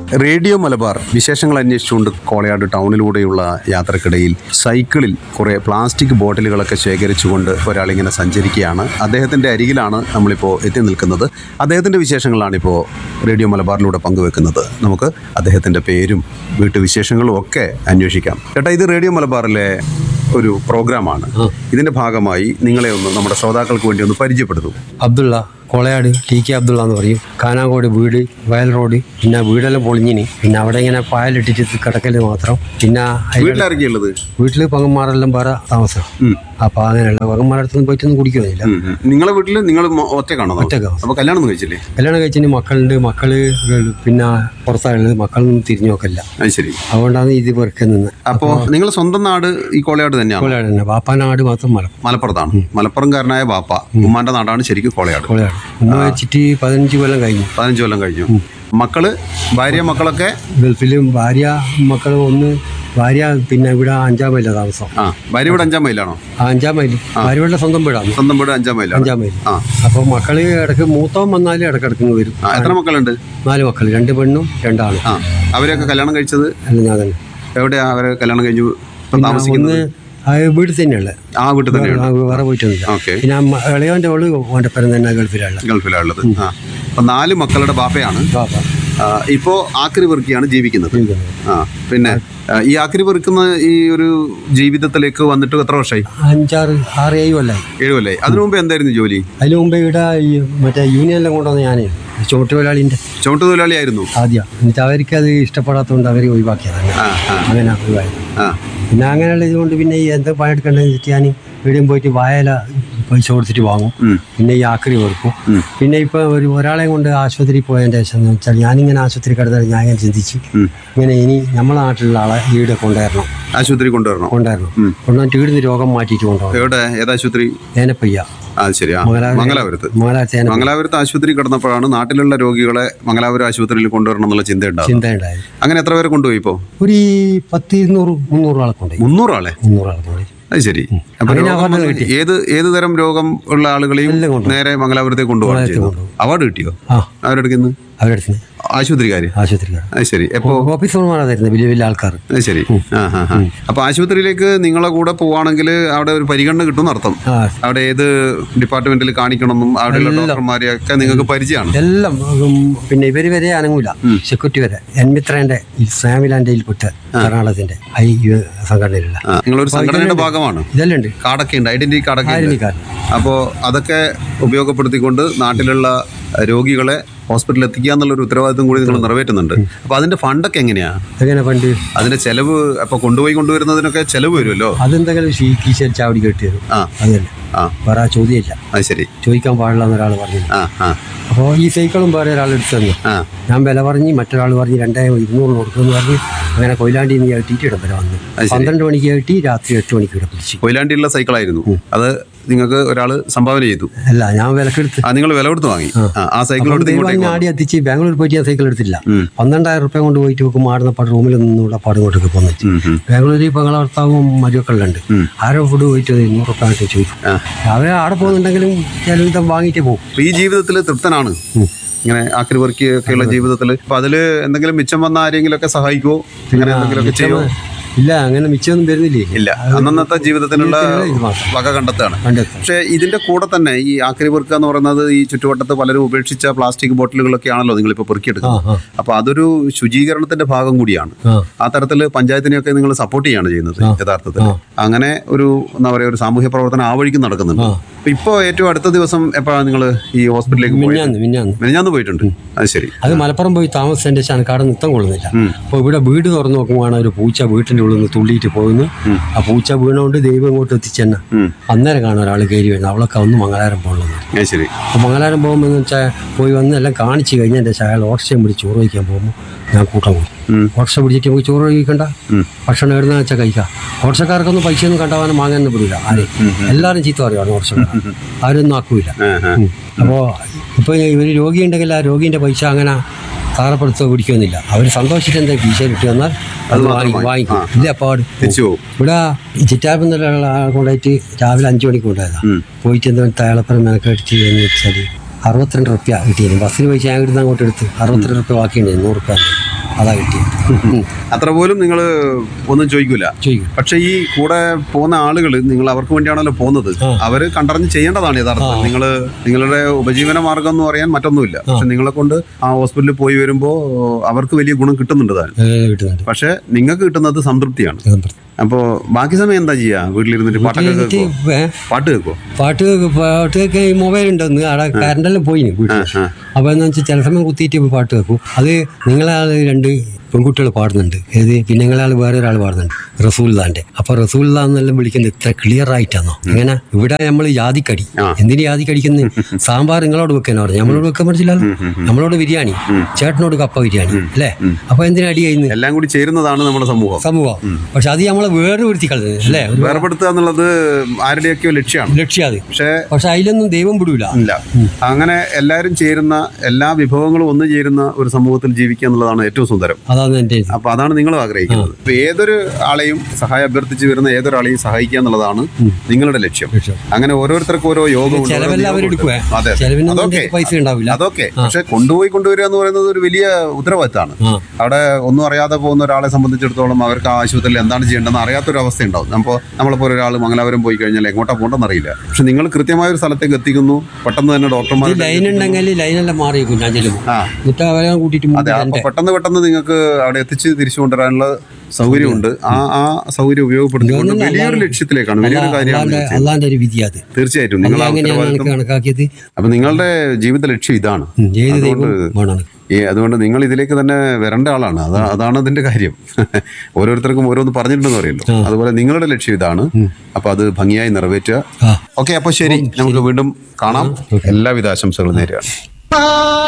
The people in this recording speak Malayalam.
റേഡിയോ മലബാർ വിശേഷങ്ങൾ അന്വേഷിച്ചുകൊണ്ട് കോളയാട് ടൗണിലൂടെയുള്ള യാത്രക്കിടയിൽ സൈക്കിളിൽ കുറേ പ്ലാസ്റ്റിക് ബോട്ടിലുകളൊക്കെ ശേഖരിച്ചുകൊണ്ട് ഒരാളിങ്ങനെ സഞ്ചരിക്കുകയാണ് അദ്ദേഹത്തിൻ്റെ അരികിലാണ് നമ്മളിപ്പോൾ എത്തി നിൽക്കുന്നത് അദ്ദേഹത്തിൻ്റെ വിശേഷങ്ങളാണിപ്പോൾ റേഡിയോ മലബാറിലൂടെ പങ്കുവെക്കുന്നത് നമുക്ക് അദ്ദേഹത്തിൻ്റെ പേരും വീട്ടുവിശേഷങ്ങളും ഒക്കെ അന്വേഷിക്കാം ചേട്ടാ ഇത് റേഡിയോ മലബാറിലെ ഒരു പ്രോഗ്രാമാണ് ഇതിൻ്റെ ഭാഗമായി നിങ്ങളെ ഒന്ന് നമ്മുടെ ശ്രോതാക്കൾക്ക് വേണ്ടി ഒന്ന് പരിചയപ്പെടുത്തും അബ്ദുള്ള കോളയാട് ടി കെ അബ്ദുള്ള എന്ന് പറയും കാനാങ്കോട് വീട് വയൽ റോഡ് പിന്നെ വീടെല്ലാം പൊളിഞ്ഞിനി പിന്നെ അവിടെ ഇങ്ങനെ പായലിട്ടിട്ട് കിടക്കല് മാത്രം പിന്നെ അതിന്റെ വീട്ടിലിറങ്ങിയുള്ളത് വീട്ടിൽ പങ്ങന്മാരെല്ലാം വേറെ താമസം അപ്പോൾ അങ്ങനെയുള്ള പങ്ങന്മാരടുത്തൊന്നും പോയിട്ടൊന്നും കുടിക്കുന്നില്ല നിങ്ങളെ വീട്ടിൽ നിങ്ങൾ ഒറ്റക്കാണോ ഒറ്റക്കാ. അപ്പോൾ കല്യാണം ഒന്നും കഴിച്ചില്ലേ കല്യാണം കഴിച്ചിന് മക്കളുണ്ട് മക്കള് പിന്നെ പുറത്താളുള്ളത് മക്കളൊന്നും തിരിഞ്ഞു നോക്കല്ല അത് ശരി അതുകൊണ്ടാണ് ഇത് വെറുക്കെ നിന്ന് അപ്പോൾ നിങ്ങൾ സ്വന്തം നാട് ഈ കോളയാട് തന്നെയാണ് കോളയാട് തന്നെ വാപ്പാനാട് മാത്രം മലം മലപ്പുറത്താണ് മലപ്പുറംകാരനായ ബാപ്പ ഉമ്മാന്റെ നാടാണ് ശരിക്കും കോളയാട് കോളയാട് ഉമ്മ വെച്ചിട്ട് പതിനഞ്ച് കൊല്ലം കഴിഞ്ഞു പതിനഞ്ച് കൊല്ലം കഴിഞ്ഞു മക്കള് ഭാര്യ മക്കളൊക്കെ ഗൾഫിലും ഭാര്യ മക്കൾ ഒന്ന് ഭാര്യ പിന്നെ ഇവിടെ അഞ്ചാം മൈല താമസം ആ ഭാര്യ ഇവിടെ അഞ്ചാം മൈലാണോ ആ അഞ്ചാം മൈൽ ഭാര്യയുടെ സ്വന്തം വീടാണ് സ്വന്തം വീട് അഞ്ചാം മൈലാണ് അഞ്ചാം മൈൽ ആ അപ്പോൾ മക്കള് ഇടയ്ക്ക് മൂത്തവൻ വന്നാലും ഇടയ്ക്കിടയ്ക്ക് ഇങ്ങ് വരും ആ എത്ര മക്കളുണ്ട് നാല് മക്കൾ രണ്ട് പെണ്ണും രണ്ടാളും ആ അവരെയൊക്കെ കല്യാണം കഴിച്ചത് അല്ല ഞാൻ തന്നെ എവിടെയാ അവരെ കല്യാണം കഴിഞ്ഞു ഇപ്പം ഒന്ന് താമസിക്കുന്നത് ആ വീട്ടിൽ തന്നെയുള്ള ആ വീട്ടിൽ തന്നെയാണ് വേറെ പോയിട്ടൊന്നുമില്ല ഓക്കെ പിന്നെ അമ്മ- ഇളയവൻ്റെ അവള് ഓൻ്റെ പേരം തന്നെ ഗൾഫിലുള്ള ഗൾഫിലാണുള്ളത് ആ അപ്പം നാല് മക്കളുടെ ബാപ്പയാണ് പാപ്പ ആ, ഇപ്പോ ആക്രി പെറുക്കിയാണ് ജീവിക്കുന്നത് ജീവിക്കുന്നത്. ആ പിന്നെ ആ, ഈ ആക്രി പെറുക്കുന്ന ഈ ഒരു ജീവിതത്തിലേക്ക് വന്നിട്ട് എത്ര വർഷമായി അഞ്ചാറ് ആറ് ഏഴ് കൊല്ലായി ഏഴുമല്ലേ അതിനു മുമ്പ് എന്തായിരുന്നു ജോലി അതിന് മുമ്പേ ഇവിടെ ഈ മറ്റേ യൂണിയനിലും കൊണ്ടുവന്ന് ഞാനേ ചുവട്ടുതൊഴിലാളിൻ്റെ ചുമട്ട് തൊഴിലാളിയായിരുന്നു ആദ്യം എന്നിട്ട് അവർക്ക് അത് ഇഷ്ടപ്പെടാത്തതുകൊണ്ട് അവർ ഒഴിവാക്കിയതാണ് ആ ആ അങ്ങനെ ഒഴിവായി ആ പിന്നെ അങ്ങനെയുള്ള ഇതുകൊണ്ട് പിന്നെ ഈ എന്താ പണിയെടുക്കേണ്ടതെന്ന് വെച്ചിട്ട് ഞാൻ എവിടെയും പോയിട്ട് വായല പൈസ കൊടുത്തിട്ട് വാങ്ങും ഉം. പിന്നെ ഈ ആക്രി വെറുക്കും ഉം. പിന്നെ ഇപ്പോൾ ഒരു ഒരാളെ കൊണ്ട് ആശുപത്രിയിൽ പോയതിൻ്റെ ശേഷം എന്ന് വെച്ചാൽ ഞാനിങ്ങനെ ആശുപത്രി കിടന്നാൽ ഞാൻ ഇങ്ങനെ ചിന്തിച്ച് ഉം. ഇങ്ങനെ ഇനി നമ്മളെ നാട്ടിലുള്ള ആളെ ഈടെ കൊണ്ടുവരണം ആശുപത്രി കൊണ്ടുവരണം കൊണ്ടുവരണം ഉം. കൊണ്ടുവന്നിട്ട് ഇവിടുന്ന് രോഗം മാറ്റിയിട്ട് കൊണ്ടുപോകണം എവിടെ ഏതാശുപത്രി ഏനപ്പയ്യ ആ ശരി ആ മംഗലാപുരം. മംഗലാപുരത്ത് മംഗലാപുരത്ത് ഏന മംഗലാപുരത്ത് ആശുപത്രി കിടന്നപ്പോഴാണ് നാട്ടിലുള്ള രോഗികളെ മംഗലാപുരം ആശുപത്രിയിൽ കൊണ്ടുവരണം എന്നുള്ള ചിന്ത ഉണ്ടാകും ചിന്ത ഉണ്ടായത് അങ്ങനെ എത്ര പേരെ കൊണ്ടുപോയി ഇപ്പോൾ ഒരു ഈ പത്ത് ഇരുന്നൂറ് മുന്നൂറ് ആളെ കൊണ്ടുപോയി മുന്നൂറാളെ മുന്നൂറ് ആളെ കൊണ്ടുപോയി അത് ശരി അപ്പൊ അങ്ങനെ രോഗം അവാർഡ് വന്ന് കിട്ടി. ഏത് ഏത് തരം രോഗം ഉള്ള ആളുകളെയും എല്ലാം കൊണ്ടുപോകും. നേരെ മംഗലാപുരത്തേക്ക് കൊണ്ടുപോകാൻ ചെയ്യുന്നു കൊണ്ടുപോകും. അവാർഡ് കിട്ടിയോ ആ അവരെടുക്കുന്നു അവരുടെ ആശുപത്രിക്കാര് ആശുപത്രിക്കാർ അത് ശരി എപ്പോ ഓഫീസർമാരാണ് തരുന്നത് വലിയ വലിയ ആൾക്കാർ അത് ശരി ആ ആ ആ അപ്പൊ ആശുപത്രിയിലേക്ക് നിങ്ങളെ കൂടെ പോവാണെങ്കിൽ അവിടെ ഒരു പരിഗണന കിട്ടും അർത്ഥം ആ അവിടെ ഏത് ഡിപ്പാർട്ട്മെന്റിൽ കാണിക്കണമെന്നും അവിടെയുള്ള ഡോക്ടർമാരെയൊക്കെ നിങ്ങൾക്ക് പരിചയമാണ് എല്ലാം ഉം, പിന്നെ ഇവര് വരെ അനങ്ങൂല സെക്യൂരിറ്റി വരെ എൻമിത്രന്റെ സ്വാമിലാൻഡയിൽ പെട്ട കർണാടകത്തിന്റെ ഐ യു സംഘടനയിലുള്ള ആ, നിങ്ങളൊരു സംഘടനയുടെ ഭാഗമാണ് ഇതെല്ലാം ഉണ്ട് കാടൊക്കെ ഉണ്ട് ഐഡന്റിറ്റി കാർഡൊക്കെ ഉണ്ട് ആയിരക്കാരൻ അപ്പോൾ അതൊക്കെ ഉപയോഗപ്പെടുത്തിക്കൊണ്ട് നാട്ടിലുള്ള രോഗികളെ ഹോസ്പിറ്റലിൽ എത്തിക്കുക എന്നുള്ളൊരു ഉത്തരവാദിത്വം കൂടി നിങ്ങൾ നിറവേറ്റുന്നുണ്ട് അപ്പോൾ അതിന്റെ ഫണ്ടൊക്കെ എങ്ങനെയാ എങ്ങനെ പണ്ട് അതിന്റെ ചെലവ് അപ്പൊ കൊണ്ടുപോയി കൊണ്ടുവരുന്നതിനൊക്കെ ചെലവ് വരുമല്ലോ അതെന്തെങ്കിലും കീശ ചാവടി കെട്ടി തരും ആ അത് തന്നെ ആ വേറെ ചോദ്യമില്ല അത് ശരി ചോദിക്കാൻ പാടില്ല എന്നൊരാൾ പറഞ്ഞു ആ ആ അപ്പോൾ ഈ സൈക്കിളും വേറെ ഒരാൾ എടുത്തു തന്നു ആ ഞാൻ വില പറഞ്ഞ് മറ്റൊരാൾ പറഞ്ഞ് രണ്ടേ ഇരുന്നൂറിന് കൊടുക്കുമെന്ന് പറഞ്ഞ് അങ്ങനെ കൊയിലാണ്ടി നിന്ന് കെട്ടിയിട്ട് ഇടം വരെ വന്നു പന്ത്രണ്ട് മണിക്ക് കെട്ടി രാത്രി എട്ട് മണിക്ക് ഇവിടെ പിടിച്ചു കൊയിലാണ്ടിയുള്ള സൈക്കിളായിരുന്നു അത് നിങ്ങൾക്ക് ഒരാൾ സംഭാവന ചെയ്തു അല്ല ഞാൻ വിലക്കെടുത്ത് ആ നിങ്ങൾ വില കൊടുത്ത് വാങ്ങി ആ, ആ സൈക്കിൾ എടുത്ത് ഇങ്ങോട്ടേക്ക് ദൈവം ആടി എത്തിച്ച് ബാംഗ്ലൂർ പോയിട്ട് ഞാൻ സൈക്കിൾ എടുത്തില്ല ഉം. പന്ത്രണ്ടായിരം റുപ്യ കൊണ്ട് പോയിട്ട് നോക്കുമ്പോൾ ആടുന്ന പാട് റൂമിൽ നിന്നുള്ള പാട് ഇങ്ങോട്ടേക്ക് പോന്നു ഉം, ഉം. ബാംഗ്ലൂരിൽ ഇപ്പോൾ ഞങ്ങളെ ഭർത്താവും മരുമക്കളിലുണ്ട് ഉം. ആരോ ഫുഡ് പോയിട്ട് ഒരു നൂറ് റുപ്യ ആയിട്ട് ചോദിക്കും ആ. അവരെ അവിടെ പോകുന്നുണ്ടെങ്കിലും ചിലവിധം വാങ്ങിയിട്ട് പോകും അപ്പൊ ഈ ജീവിതത്തിൽ തൃപ്തനാണ് ഇങ്ങനെ ആക്രി വർക്കിയൊക്കെയുള്ള ജീവിതത്തിൽ അപ്പൊ അതില് എന്തെങ്കിലും മിച്ചം വന്ന ആരെങ്കിലും ഒക്കെ സഹായിക്കുവോ ഇങ്ങനെ എന്തെങ്കിലുമൊക്കെ ചെയ്യുമോ ഇല്ല അങ്ങനെ മിച്ചമൊന്നും വരുന്നില്ലേ ഇല്ല അന്നന്നത്തെ ജീവിതത്തിനുള്ള ഇത് മാത്രം വക കണ്ടെത്താണ് കണ്ടെത്തും പക്ഷേ ഇതിന്റെ കൂടെ തന്നെ ഈ ആക്രി പെറുക്കുക എന്ന് പറയുന്നത് ഈ ചുറ്റുവട്ടത്ത് പലരും ഉപേക്ഷിച്ച പ്ലാസ്റ്റിക് ബോട്ടിലുകളൊക്കെ ആണല്ലോ നിങ്ങളിപ്പോൾ ആ പെറുക്കിയെടുക്കുന്നത് ആ അപ്പൊ അതൊരു ശുചീകരണത്തിന്റെ ഭാഗം കൂടിയാണ് ആ ആ തരത്തിൽ പഞ്ചായത്തിനെയൊക്കെ നിങ്ങൾ സപ്പോർട്ട് ചെയ്യാണ് ചെയ്യുന്നത് യഥാർത്ഥത്തിൽ അങ്ങനെ ഒരു എന്താ പറയുക ഒരു സാമൂഹ്യ പ്രവർത്തനം ആ വഴിക്ക് നടക്കുന്നുണ്ട് ആ. അപ്പൊ ഇപ്പോൾ ഏറ്റവും അടുത്ത ദിവസം എപ്പോഴാണ് നിങ്ങൾ ഈ ഹോസ്പിറ്റലിലേക്ക് പോയത് മിന്നാന്ന് മിന്നാന്ന് മെനഞ്ഞാന്ന് പോയിട്ടുണ്ട് അത് ശരി അത് മലപ്പുറം പോയി താമസിച്ചതിന്റെ ശേഷം എനിക്ക് അവിടെ നിത്തം കൊള്ളുന്നില്ല ഉം. അപ്പോൾ ഇവിടെ വീട് തുറന്നു നോക്കുമ്പോഴാണ് ഒരു പൂച്ച വീട്ടിന്റെ ഉള്ളിൽ നിന്ന് തുള്ളിയിട്ട് പോകുന്നു ആ പൂച്ച വീണുകൊണ്ട് ദൈവം ഇങ്ങോട്ട് എത്തിച്ചെന്നെ ഉം. അന്നേരം കാണും ഒരാൾ കയറി വരുന്നത് അവളൊക്കെ ഒന്ന് മംഗലാരം പോകുന്നത് അത് ശരി അപ്പോൾ മംഗലാരം പോകുമ്പോൾ വെച്ചാൽ പോയി വന്ന് എല്ലാം കാണിച്ച് കഴിഞ്ഞതിൻ്റെ ശേഷം അയാൾ ഓട്ടോയും പിടിച്ച് ചോറ് കഴിക്കാൻ പോകുമ്പോൾ ഞാൻ കൂട്ടം പോയി ഉം. ഓട്ടോഷ പിടിച്ചിട്ട് പോയി ചോറ് കഴിക്കണ്ട ഉം. ഭക്ഷണം എവിടുന്ന വെച്ചാൽ കഴിക്കാം ഓട്ടോക്കാർക്കൊന്നും പൈസ ഒന്നും കണ്ടാവാനും വാങ്ങാനൊന്നും വിടില്ല ആരെയും എല്ലാവരും ചീത്ത പറയുവാണ് ഓട്ടോക്കാർ ആരൊന്നും ആക്കൂല ആ, ആ. അപ്പോൾ ഇപ്പോൾ ഇവർ രോഗിയുണ്ടെങ്കിൽ ആ രോഗീൻ്റെ പൈസ അങ്ങനെ താറപ്പെടുത്തോ പിടിക്കുന്നില്ല അവർ സന്തോഷിച്ചിട്ട് എന്താ പീശ കിട്ടി വന്നാൽ അത് വാങ്ങി വാങ്ങിക്കും ഇല്ല അപ്പാട് തിരിച്ചു പോകും ഇവിടെ ചിറ്റാപ്പിൽ നിന്നുള്ള ആളെ കൊണ്ടായിട്ട് രാവിലെ അഞ്ച് മണിക്ക് കൊണ്ടുപോയതാണ് ഉം. പോയിട്ട് എന്താ തയ്യാളപ്പുറം മെനക്കടിച്ച് എന്ന് വെച്ചാൽ അറുപത്തിരണ്ട് റുപ്യ കിട്ടിയിരുന്നു ബസ്സിന് പൈസ ഞാൻ ഇവിടുന്ന് അങ്ങോട്ട് എടുത്ത് അറുപത്തിരണ്ട് റുപ്യ ബാക്കിയുണ്ട് നൂറ് റുപ്യ അതാ കിട്ടിയത് ഉം. അത്ര പോലും നിങ്ങൾ ഒന്നും ചോദിക്കൂല ചോദിക്കും പക്ഷെ ഈ കൂടെ പോകുന്ന ആളുകൾ നിങ്ങൾ അവർക്ക് വേണ്ടിയാണല്ലോ പോകുന്നത് ആ. അവര് കണ്ടറിഞ്ഞ് ചെയ്യേണ്ടതാണ് യഥാർത്ഥത്തിൽ നിങ്ങൾ നിങ്ങളുടെ ഉപജീവന മാർഗം എന്ന് പറയാൻ മറ്റൊന്നുമില്ല പക്ഷെ നിങ്ങളെ കൊണ്ട് ആ ഹോസ്പിറ്റലിൽ പോയി വരുമ്പോൾ അവർക്ക് വലിയ ഗുണം കിട്ടുന്നുണ്ട് താൻ ഏ, കിട്ടുന്നുണ്ട് പക്ഷെ നിങ്ങൾക്ക് കിട്ടുന്നത് സംതൃപ്തിയാണ് അപ്പോൾ ബാക്കി സമയം എന്താ ചെയ്യാ വീട്ടിലിരുന്നിട്ട് പാട്ടൊക്കെ എന്നിട്ട് കേൾക്കോ ഏ, പാട്ട് കേൾക്കോ പാട്ട് കേക്ക്- പാട്ട് കേൾക്കാൻ ഈ മൊബൈൽ ഉണ്ടെന്ന് അവിടെ കറണ്ടെല്ലാം പോയിന് വീട്ടിൽ ആ. അപ്പോൾ എന്ന് വെച്ചാൽ ചില സമയം കുത്തിയിട്ട് പാട്ട് കേൾക്കും അത് നിങ്ങളാൾ രണ്ട് പെൺകുട്ടികൾ പാടുന്നുണ്ട് ഏത് പിന്നെ നിങ്ങളാൾ വേറെ ഒരാൾ പാടുന്നുണ്ട് റസൂൽദാന്റെ അപ്പോൾ റസൂൽദാന്നെല്ലാം വിളിക്കുന്നത് ഇത്ര ക്ലിയർ ആയിട്ടാണോ അങ്ങനെ ഇവിടെ നമ്മൾ ജാതിക്കടി ആ. എന്തിനു ജാതിക്കടിക്കുന്നത് സാമ്പാർ നിങ്ങളോട് വെക്കാനോ പറഞ്ഞു നമ്മളോട് വെക്കാൻ പറ്റില്ലല്ലോ നമ്മളോട് ബിരിയാണി ചേട്ടനോട് കപ്പ ബിരിയാണി അല്ലേ അപ്പോൾ എന്തിനാ അടി കഴിയുന്നത് എല്ലാം കൂടി ചേരുന്നതാണ് നമ്മുടെ സമൂഹം സമൂഹം പക്ഷെ അത് നമ്മളെ വേർപെടുത്തി കളഞ്ഞത് അല്ലേ ഒരു വേർപെടുത്തുക എന്നുള്ളത് ആരുടെയൊക്കെയോ ലക്ഷ്യമാണ് ലക്ഷ്യം അത് പക്ഷേ പക്ഷെ അതിലൊന്നും ദൈവം വിടൂല ഇല്ല അങ്ങനെ എല്ലാവരും ചേരുന്ന എല്ലാ വിഭവങ്ങളും ഒന്നു ചേരുന്ന ഒരു സമൂഹത്തിൽ ജീവിക്കുക എന്നുള്ളതാണ് ഏറ്റവും സുന്ദരം അതാണ് എൻ്റെ ഇത്. അപ്പൊ അതാണ് നിങ്ങൾ ആഗ്രഹിക്കുന്നത് ഇപ്പൊ ഏതൊരു ആളെയും സഹായം അഭ്യർത്ഥിച്ച് വരുന്ന ഏതൊരാളെയും സഹായിക്കുക എന്നുള്ളതാണ് നിങ്ങളുടെ ലക്ഷ്യം ലക്ഷ്യം. അങ്ങനെ ഓരോരുത്തർക്കും ഓരോ യോഗമുണ്ട് ഓരോ ചെലവെല്ലാം അവർ നിയോഗമുണ്ട്. എടുക്കുവേ അതെ അതെ. ചെലവിനൊന്നും അതൊക്കെ എൻ്റെ പൈസ ഉണ്ടാവില്ല അതൊക്കെ പക്ഷെ കൊണ്ടുപോയി കൊണ്ടുവരിക എന്ന് പറയുന്നത് ഒരു വലിയ ഉത്തരവാദിത്തമാണ് ആ അവിടെ ഒന്നും അറിയാതെ പോകുന്ന ഒരാളെ സംബന്ധിച്ചിടത്തോളം അവർക്ക് ആ ആശുപത്രിയിൽ എന്താണ് ചെയ്യേണ്ടതെന്ന് അറിയാത്തൊരു അവസ്ഥ ഉണ്ടാവും അപ്പോൾ നമ്മളെപ്പോലെ ഒരാൾ മംഗലാപുരം പോയി കഴിഞ്ഞാൽ എങ്ങോട്ടാ പോകേണ്ടെന്ന് അറിയില്ല പക്ഷെ നിങ്ങൾ കൃത്യമായ ഒരു സ്ഥലത്തേക്ക് എത്തിക്കുന്നു പെട്ടെന്ന് തന്നെ ഈ ഡോക്ടർമാർ ലൈൻ ഉണ്ടെങ്കിൽ ലൈനെല്ലാം മാറിയേക്കും ഞാൻ ചെല്ലുമ്പോൾ ആ എന്നിട്ട് അവരെ കൂട്ടിയിട്ട് അതെ മുമ്പിൽ അപ്പൊ എൻ്റെ പെട്ടെന്ന് പെട്ടെന്ന് നിങ്ങൾക്ക് അവിടെ എത്തിച്ച് തിരിച്ചു കൊണ്ടുവരാനുള്ള സൗകര്യമുണ്ട് ആ ആ സൗകര്യം ഉപയോഗപ്പെടുത്തിക്കൊണ്ട് ഇതൊന്നും വലിയൊരു അല്ലാതെ- ലക്ഷ്യത്തിലേക്കാണ് വലിയൊരു കാര്യമാണ് അള്ളാന്റെ നിങ്ങൾ ചെയ്യുന്നത്. അള്ളാന്റെ ഒരു വിധി അത് തീർച്ചയായിട്ടും നിങ്ങൾ അല്ല ആ അങ്ങനെയാണ് എനിക്ക് ഉത്തരവാദിത്വം കണക്കാക്കിയത് അപ്പൊ നിങ്ങളുടെ ജീവിത ലക്ഷ്യം ഇതാണ് ഉം, ഏത് അതുകൊണ്ട് ദൈവം വേണമാണ് ഈ അതുകൊണ്ട് നിങ്ങൾ ഇതിലേക്ക് തന്നെ വരേണ്ട ആളാണ് അതാ അതാണ് അതിന്റെ കാര്യം ഓരോരുത്തർക്കും ഓരോന്ന് പറഞ്ഞിട്ടുണ്ടെന്ന് അറിയല്ലോ അതുപോലെ നിങ്ങളുടെ ലക്ഷ്യം ഇതാണ് അപ്പൊ അത് ഭംഗിയായി നിറവേറ്റുക ആ ഓക്കെ അപ്പൊ ശരി നമുക്ക് വീണ്ടും കാണാം എല്ലാവിധ ആശംസകളും നേരെയാണ്